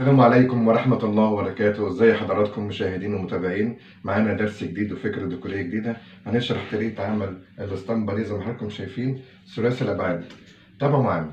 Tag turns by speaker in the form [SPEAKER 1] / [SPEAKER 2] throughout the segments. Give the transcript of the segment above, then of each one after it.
[SPEAKER 1] السلام عليكم ورحمة الله وبركاته ازي حضراتكم مشاهدين ومتابعين معانا درس جديد وفكرة ديكورية جديدة هنشرح طريقة عمل الاسطمبة دي زي ما حضراتكم شايفين ثلاثي الأبعاد تابعوا معانا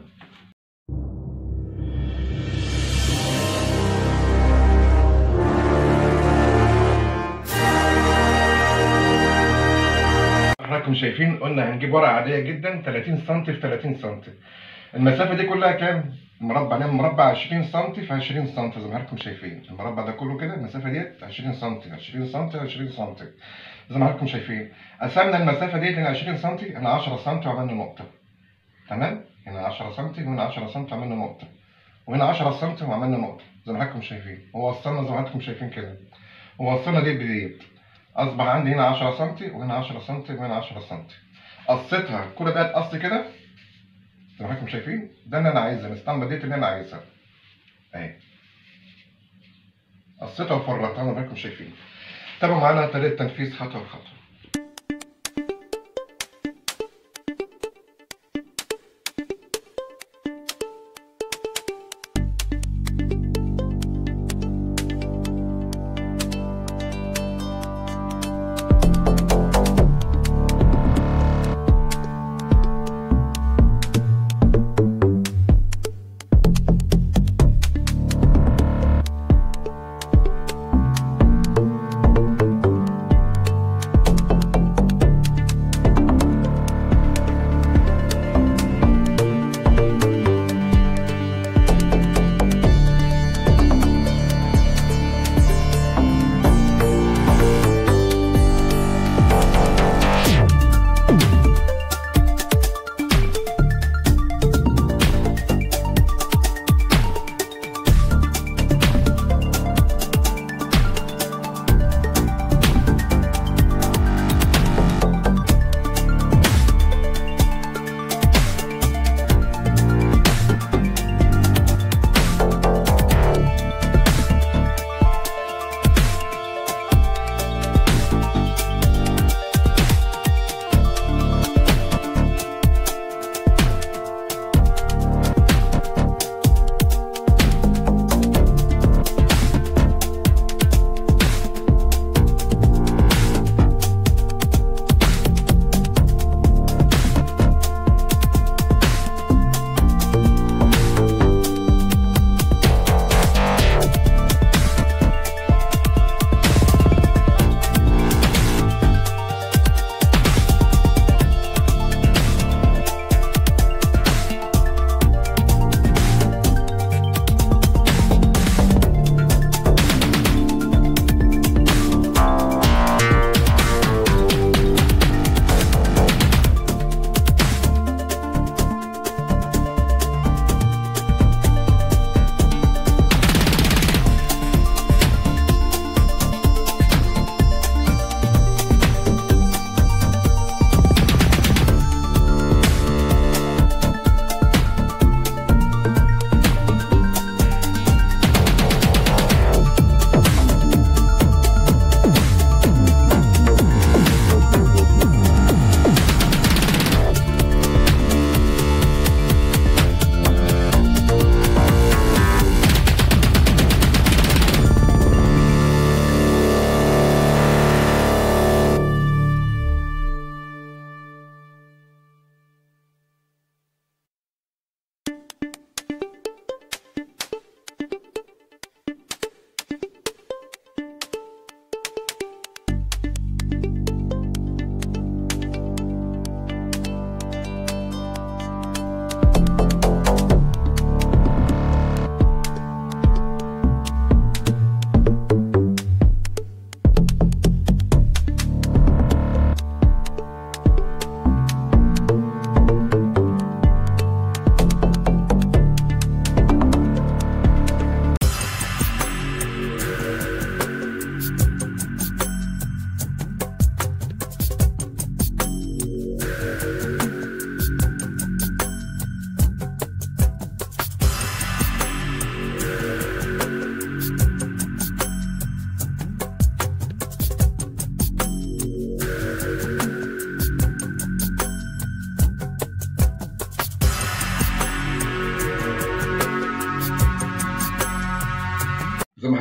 [SPEAKER 1] حضراتكم شايفين قلنا هنجيب ورقة عادية جدا 30 سم في 30 سم المسافة دي كلها كام؟ المربع نعمل مربع 20 سم في 20 سم زي ما حضراتكم شايفين المربع ده كله كده المسافة ديت 20 سم 20 سم 20 سم زي ما حضراتكم شايفين قسمنا المسافة ديت هنا 20 سم هنا 10 سم وعملنا نقطة تمام؟ هنا 10 سم وهنا 10 سم وعملنا نقطة وهنا 10 سم وعملنا نقطة زي ما حضراتكم شايفين ووصلنا زي ما حضراتكم شايفين كده ووصلنا دي بديت اصبح عندي هنا 10 سم وهنا 10 سم وهنا 10 سم قصيتها كل ده اتقص كده زي ما حضراتكم شايفين ده اللي انا عايزها الاستامبه ديت اللي انا عايزها اهي قصيتها وفرغتها زي ما حضراتكم شايفين تابعوا معانا طريقه تنفيذ خطوه بخطوه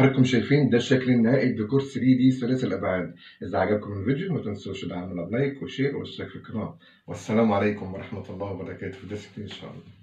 [SPEAKER 1] حضراتكم شايفين ده الشكل النهائي لديكور 3 دي ثلاثي الابعاد اذا عجبكم الفيديو ما تنسوش تدعمونا بلايك وشير واشتراك في القناه والسلام عليكم ورحمه الله وبركاته في ان شاء الله